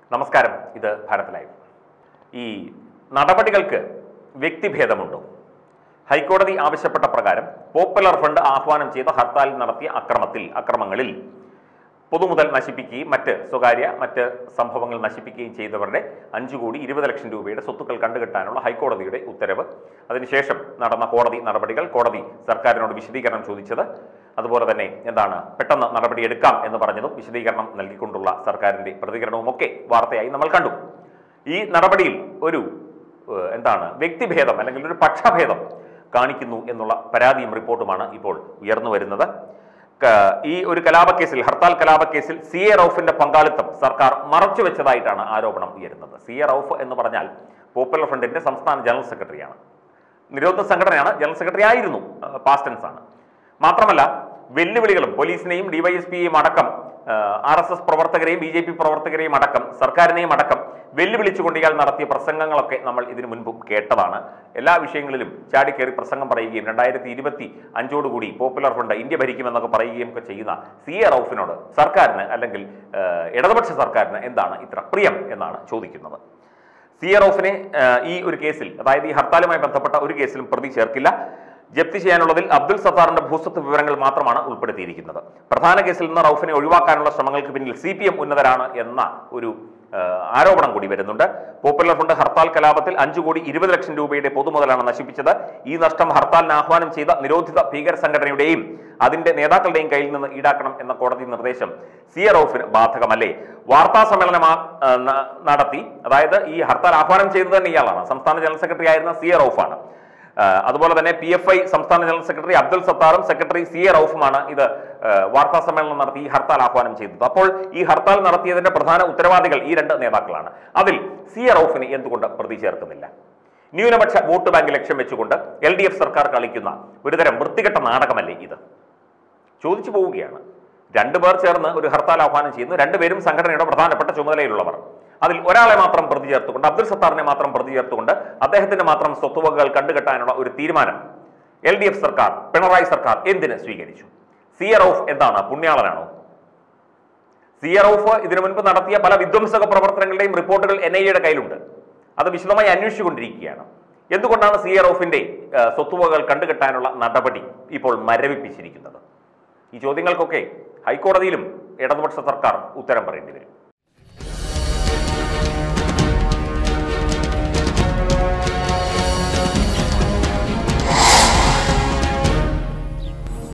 നമസ്കാരം ഇത് ഭാരത് ലൈവ് ഈ നടപടികൾക്ക് വ്യക്തിഭേദമുണ്ടോ ഹൈക്കോടതി ആവശ്യപ്പെട്ട പ്രകാരം പോപ്പുലർ ഫണ്ട് ആഹ്വാനം ചെയ്ത ഹർത്താലിൽ നടത്തിയ അക്രമത്തിൽ അക്രമങ്ങളിൽ പൊതുമുതൽ നശിപ്പിക്കുകയും മറ്റ് സ്വകാര്യ മറ്റ് സംഭവങ്ങൾ നശിപ്പിക്കുകയും ചെയ്തവരുടെ അഞ്ചു കോടി ഇരുപത് ലക്ഷം രൂപയുടെ സ്വത്തുക്കൾ കണ്ടുകെട്ടാനുള്ള ഹൈക്കോടതിയുടെ ഉത്തരവ് അതിനുശേഷം നടന്ന കോടതി നടപടികൾ കോടതി സർക്കാരിനോട് വിശദീകരണം ചോദിച്ചത് അതുപോലെ തന്നെ എന്താണ് പെട്ടെന്ന് നടപടി എടുക്കാം എന്ന് പറഞ്ഞതും വിശദീകരണം നൽകിക്കൊണ്ടുള്ള സർക്കാരിന്റെ പ്രതികരണവും ഒക്കെ വാർത്തയായി നമ്മൾ കണ്ടു ഈ നടപടിയിൽ ഒരു ഏഹ്, എന്താണ് വ്യക്തിഭേദം അല്ലെങ്കിൽ ഒരു പക്ഷഭേദം കാണിക്കുന്നു എന്നുള്ള പരാതിയും റിപ്പോർട്ടുമാണ് ഇപ്പോൾ ഉയർന്നു വരുന്നത് ക- ഈ ഒരു കലാപക്കേസിൽ ഹർത്താൽ കലാപക്കേസിൽ സി എ റൌഫിന്റെ പങ്കാളിത്തം സർക്കാർ മറച്ചുവെച്ചതായിട്ടാണ് ആരോപണം ഉയരുന്നത് സി എ റൌഫ് എന്ന് പറഞ്ഞാൽ പോപ്പുലർ ഫ്രണ്ടിന്റെ സംസ്ഥാന ജനറൽ സെക്രട്ടറിയാണ് നിരോധന സംഘടനയാണ് ജനറൽ സെക്രട്ടറി ആയിരുന്നു പാസ്റ്റൻസ് ആണ് മാത്രമല്ല വെല്ലുവിളികളും പോലീസിനെയും ഡിവൈഎസ്പിയെയും അടക്കം ആർ എസ് എസ് പ്രവർത്തകരെയും ബി ജെ പി പ്രവർത്തകരെയും അടക്കം സർക്കാരിനെയും അടക്കം വെല്ലുവിളിച്ചുകൊണ്ട് ഇയാൾ നടത്തിയ പ്രസംഗങ്ങളൊക്കെ നമ്മൾ ഇതിനു മുൻപും കേട്ടതാണ് എല്ലാ വിഷയങ്ങളിലും ചാടിക്കേറി പ്രസംഗം പറയുകയും രണ്ടായിരത്തി ഇരുപത്തി അഞ്ചോടുകൂടി പോപ്പുലർ ഫ്രണ്ട് ഇന്ത്യ ഭരിക്കുമെന്നൊക്കെ പറയുകയും ഒക്കെ ചെയ്യുന്ന സി എ റൌഫിനോട് സർക്കാരിന് അല്ലെങ്കിൽ ഏഹ്, ഇടതുപക്ഷ സർക്കാരിന് എന്താണ് ഇത്ര പ്രിയം എന്നാണ് ചോദിക്കുന്നത് സി എ റൌഫിനെ ഏഹ്, ഈ ഒരു കേസിൽ അതായത് ഈ ഹർത്താലുമായി ബന്ധപ്പെട്ട ഒരു കേസിലും പ്രതി ചേർക്കില്ല ജപ്തി ചെയ്യാനുള്ളതിൽ അബ്ദുൽ സത്താറിന്റെ ഭൂസ്വത്ത് വിവരങ്ങൾ മാത്രമാണ് ഉൾപ്പെടുത്തിയിരിക്കുന്നത് പ്രധാന കേസിൽ നിന്ന് റൌഫിനെ ഒഴിവാക്കാനുള്ള ശ്രമങ്ങൾക്ക് പിന്നിൽ സി പി എം ഉന്നതരാണ് എന്ന ഒരു ഏഹ്, ആരോപണം കൂടി വരുന്നുണ്ട് പോപ്പുലർ ഫണ്ട് ഹർത്താൽ കലാപത്തിൽ അഞ്ചു കോടി ഇരുപത് ലക്ഷം രൂപയുടെ പൊതുമുതലാണ് നശിപ്പിച്ചത് ഈ നഷ്ടം ഹർത്താലിന് ആഹ്വാനം ചെയ്ത നിരോധിത ഭീകര സംഘടനയുടെയും അതിന്റെ നേതാക്കളുടെയും കയ്യിൽ നിന്ന് ഈടാക്കണം എന്ന കോടതി നിർദ്ദേശം സി എ റൌഫിന് ബാധകമല്ലേ വാർത്താ സമ്മേളനം ആ- ആ, ന- നടത്തി അതായത് ഈ ഹർത്താൽ ആഹ്വാനം ചെയ്തത് തന്നെ ഇയാളാണ് സംസ്ഥാന ജനറൽ സെക്രട്ടറി ആയിരുന്ന സി എ റൌഫാണ് ആ, അതുപോലെ തന്നെ പി എഫ് ഐ സംസ്ഥാന ജനറൽ സെക്രട്ടറി അബ്ദുൽ സത്താറും സെക്രട്ടറി സി എ റൌഫുമാണ് ഇത് ആ, വാർത്താ സമ്മേളനം നടത്തി ഈ ഹർത്താൽ ആഹ്വാനം ചെയ്തത് അപ്പോൾ ഈ ഹർത്താൽ നടത്തിയതിന്റെ പ്രധാന ഉത്തരവാദികൾ ഈ രണ്ട് നേതാക്കളാണ് അതിൽ സി എ റൌഫിനെ എന്തുകൊണ്ട് പ്രതി ചേർക്കുന്നില്ല ന്യൂനപക്ഷ വോട്ട് ബാങ്ക് ലക്ഷ്യം വെച്ചുകൊണ്ട് എൽ ഡി എഫ് സർക്കാർ കളിക്കുന്ന ഒരുതരം വൃത്തികെട്ട നാടകമല്ലേ ഇത് ചോദിച്ചു പോവുകയാണ് രണ്ടുപേർ ചേർന്ന് ഒരു ഹർത്താൽ ആഹ്വാനം ചെയ്യുന്നു രണ്ടുപേരും സംഘടനയുടെ പ്രധാനപ്പെട്ട ചുമതലയിലുള്ളവർ അതിൽ ഒരാളെ മാത്രം പ്രതി ചേർത്തുകൊണ്ട് അബ്ദുൽ സത്താറിനെ മാത്രം പ്രതി ചേർത്തുകൊണ്ട് അദ്ദേഹത്തിന്റെ മാത്രം സ്വത്തുവകകൾ കണ്ടുകെട്ടാനുള്ള ഒരു തീരുമാനം എൽ ഡി എഫ് സർക്കാർ പിണറായി സർക്കാർ എന്തിന് സ്വീകരിച്ചു സി എ റൌഫ് എന്താണ് പുണ്യാളനാണോ സി എ റൌഫ് ഇതിനു മുൻപ് നടത്തിയ പല വിധ്വംസക പ്രവർത്തനങ്ങളുടെയും റിപ്പോർട്ടുകൾ എൻ ഐ എയുടെ കയ്യിലുണ്ട് അത് വിശദമായി അന്വേഷിച്ചുകൊണ്ടിരിക്കുകയാണ് എന്തുകൊണ്ടാണ് സി എ റൌഫിന്റെ ആ, സ്വത്തുവകകൾ കണ്ടുകെട്ടാനുള്ള നടപടി ഇപ്പോൾ മരവിപ്പിച്ചിരിക്കുന്നത് ഈ ചോദ്യങ്ങൾക്കൊക്കെ ഹൈക്കോടതിയിലും ഇടതുപക്ഷ സർക്കാർ ഉത്തരം പറയേണ്ടി വരും